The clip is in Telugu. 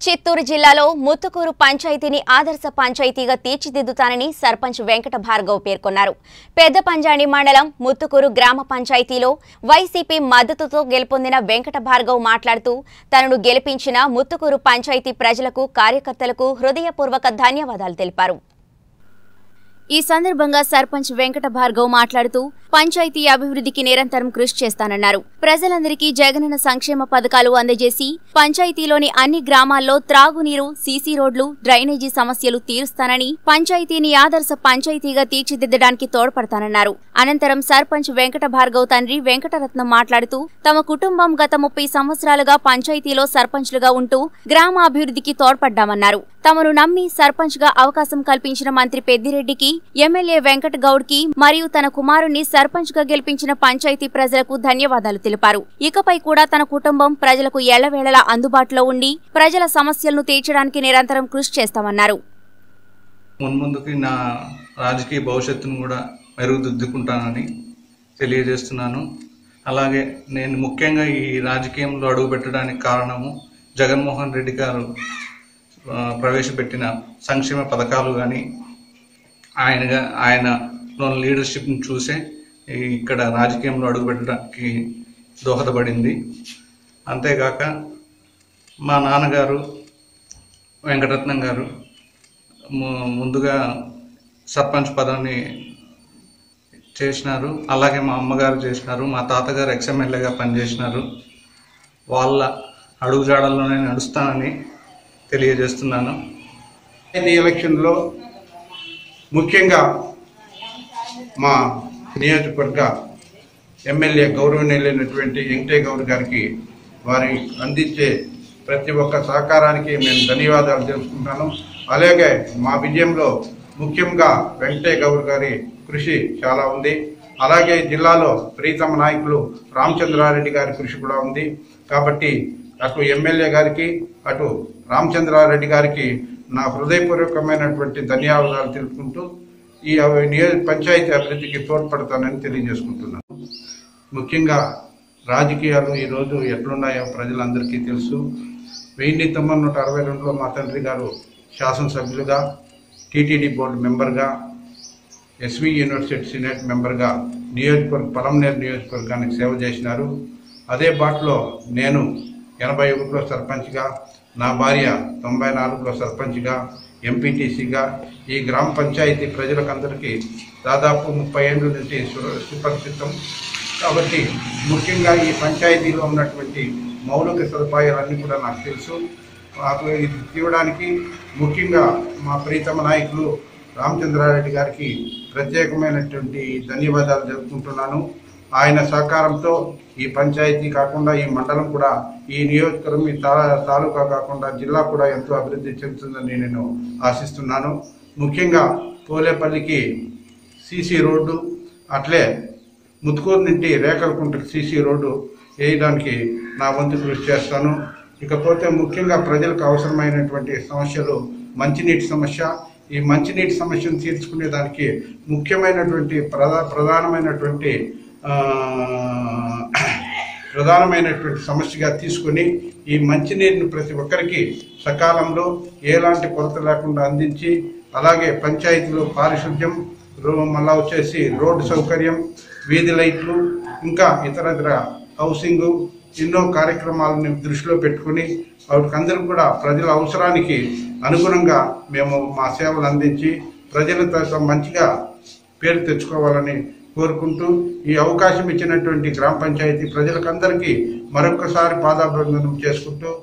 చిత్తూరు జిల్లాలో ముత్తుకూరు పంచాయతీని ఆదర్శ పంచాయతీగా తీర్చిదిద్దుతానని సర్పంచ్ వెంకట భార్గవ్ పేర్కొన్నారు పెద్ద పంజాణి మండలం ముత్తుకూరు గ్రామ పంచాయతీలో వైసీపీ మద్దతుతో గెలుపొందిన వెంకట భార్గవ్ మాట్లాడుతూ తనను గెలిపించిన ముత్తుకూరు పంచాయతీ ప్రజలకు కార్యకర్తలకు హృదయపూర్వక ధన్యవాదాలు తెలిపారు ఈ సందర్భంగా సర్పంచ్ వెంకట భార్గవ్ మాట్లాడుతూ పంచాయతీ అభివృద్ధికి నిరంతరం కృషి చేస్తానన్నారు ప్రజలందరికీ జగనన్న సంక్షేమ పథకాలు అందజేసి పంచాయతీలోని అన్ని గ్రామాల్లో త్రాగునీరు సీసీ రోడ్లు డ్రైనేజీ సమస్యలు తీరుస్తానని పంచాయతీని ఆదర్శ పంచాయతీగా తీర్చిదిద్దడానికి తోడ్పడతానన్నారు అనంతరం సర్పంచ్ వెంకట భార్గవ్ తండ్రి వెంకటరత్నం మాట్లాడుతూ తమ కుటుంబం గత ముప్పై సంవత్సరాలుగా పంచాయతీలో సర్పంచ్లుగా ఉంటూ గ్రామ అభివృద్ధికి తోడ్పడ్డామన్నారు తమను నమ్మి సర్పంచ్ గా అవకాశం కల్పించిన మంత్రి పెద్దిరెడ్డికి ఎమ్మెల్యే వెంకట గౌడ్ కి మరియు తన కుమారుణ్ణి సర్పంచ్ గా గెలిపించిన పంచాయతీ ప్రజలకు ధన్యవాదాలు తెలిపారు ఇకపై కూడా తన కుటుంబం ప్రజలకు ఎల్లవేళలా అందుబాటులో ఉండి ప్రజల సమస్యలను తీర్చడానికి నిరంతరం కృషి చేస్తామన్నారు మున్ముందుకి నా రాజకీయ భవిష్యత్తును కూడా మెరుగుదిద్దుకుంటానని తెలియజేస్తున్నాను అలాగే నేను ముఖ్యంగా ఈ రాజకీయంలో అడుగుపెట్టడానికి కారణము జగన్మోహన్ రెడ్డి గారు ఆ, ప్రవేశపెట్టిన సంక్షేమ పథకాలు కానీ ఆయనగా ఆయన లీడర్షిప్ని చూసే ఈ ఇక్కడ రాజకీయంలో అడుగుపెట్టడానికి దోహదపడింది అంతేగాక మా నాన్నగారు వెంకటరత్నం గారు ము- ముందుగా సర్పంచ్ పదవిని చేసినారు అలాగే మా అమ్మగారు చేసినారు మా తాతగారు ఎక్స్ఎమ్మెల్యేగా పనిచేసినారు వాళ్ళ అడుగుజాడల్లోనే నడుస్తానని తెలియజేస్తున్నాను ఈ ఎలక్షన్లో ముఖ్యంగా మా నియోజకవర్గ ఎమ్మెల్యే గౌరవనీయులైనటువంటి వెంకటయ్య గౌడ్ గారికి వారి అందించే ప్రతి ఒక్క సహకారానికి మేము ధన్యవాదాలు తెలుసుకుంటాను అలాగే మా విజయంలో ముఖ్యంగా వెంకటయ్య గౌడ్ గారి కృషి చాలా ఉంది అలాగే జిల్లాలో ప్రీతమ నాయకులు రామచంద్రారెడ్డి గారి కృషి కూడా ఉంది కాబట్టి అటు ఎమ్మెల్యే గారికి అటు రామచంద్రారెడ్డి గారికి నా హృదయపూర్వకమైనటువంటి ధన్యవాదాలు తెలుపుకుంటూ ఈ అవ- నియోజక పంచాయతీ అభివృద్ధికి తోడ్పడతానని తెలియజేసుకుంటున్నాను ముఖ్యంగా రాజకీయాలు ఈరోజు ఎట్లున్నాయో ప్రజలందరికీ తెలుసు వెయ్యి తొమ్మిది నూట అరవై రెండులో మా తండ్రి గారు శాసనసభ్యులుగా టీటీడీ బోర్డు మెంబర్గా ఎస్వి యూనివర్సిటీ సినేట్ మెంబర్గా నియోజకవర్గ పలంనేరు నియోజకవర్గానికి సేవ చేసినారు అదే బాటలో నేను ఎనభై ఒకటిలో సర్పంచ్గా నా భార్య తొంభై నాలుగులో సర్పంచ్గా ఎంపీటీసీగా ఈ గ్రామ పంచాయతీ ప్రజలకందరికీ దాదాపు ముప్పై ఏళ్ళ నుంచి సు- సుపరిచితం కాబట్టి ముఖ్యంగా ఈ పంచాయతీలో ఉన్నటువంటి మౌలిక సదుపాయాలన్నీ కూడా నాకు తెలుసు నాకు ఇది తీయడానికి ముఖ్యంగా మా ప్రీతమ నాయకులు రామచంద్రారెడ్డి గారికి ప్రత్యేకమైనటువంటి ధన్యవాదాలు తెలుపుకుంటున్నాను ఆయన సహకారంతో ఈ పంచాయతీ కాకుండా ఈ మండలం కూడా ఈ నియోజకవర్గం ఈ తా- తాలూకా కాకుండా జిల్లా కూడా ఎంతో అభివృద్ధి చెందుతుందని నేను ఆశిస్తున్నాను ముఖ్యంగా పోలేపల్లికి సీసీ రోడ్డు అట్లే ముత్తుకూరు నుండి రేకలకుంటకి సీసీ రోడ్డు వేయడానికి నా వంతు కృషి చేస్తాను ఇకపోతే ముఖ్యంగా ప్రజలకు అవసరమైనటువంటి సమస్యలు మంచినీటి సమస్య ఈ మంచినీటి సమస్యను తీర్చుకునే దానికి ముఖ్యమైనటువంటి ప్రధా ప్రధానమైనటువంటి ఆ, ప్రధానమైనటువంటి సమస్యగా తీసుకొని ఈ మంచినీరుని ప్రతి ఒక్కరికి సకాలంలో ఎలాంటి కొరత లేకుండా అందించి అలాగే పంచాయతీలో పారిశుద్ధ్యం రో- మళ్ళా వచ్చేసి రోడ్డు సౌకర్యం వీధి లైట్లు ఇంకా ఇతరత్ర హౌసింగ్ ఎన్నో కార్యక్రమాలను దృష్టిలో పెట్టుకుని వాటికందరూ కూడా ప్రజల అవసరానికి అనుగుణంగా మేము మా సేవలు అందించి ప్రజలతో మంచిగా పేరు తెచ్చుకోవాలని కోరుకుంటూ ఈ అవకాశం ఇచ్చినటువంటి గ్రామ పంచాయతీ ప్రజలకందరికీ మరొకసారి పాదాభివందనం చేసుకుంటూ